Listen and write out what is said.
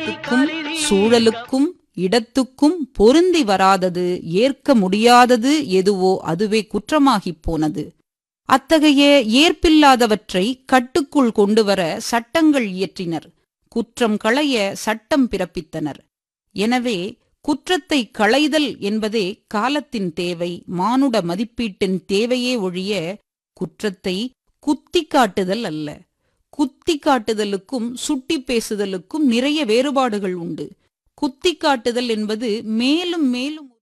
காலத்துக்கும் சூழலுக்கும் இடத்துக்கும் பொருந்தி வராதது ஏற்க முடியாதது எதுவோ அதுவே குற்றமாகிப் போனது அத்தகைய ஏற்பில்லாதவற்றை கட்டுக்குள் கொண்டுவர சட்டங்கள் இயற்றினர் குற்றம் களைய சட்டம் பிறப்பித்தனர் எனவே குற்றத்தை களைதல் என்பதே காலத்தின் தேவை மானுட மதிப்பீட்டின் தேவையே ஒழிய குற்றத்தை குத்தி காட்டுதல் அல்ல குத்தி காட்டுதலுக்கும் சுட்டி பேசுதலுக்கும் நிறைய வேறுபாடுகள் உண்டு குத்தி காட்டுதல் என்பது மேலும் மேலும்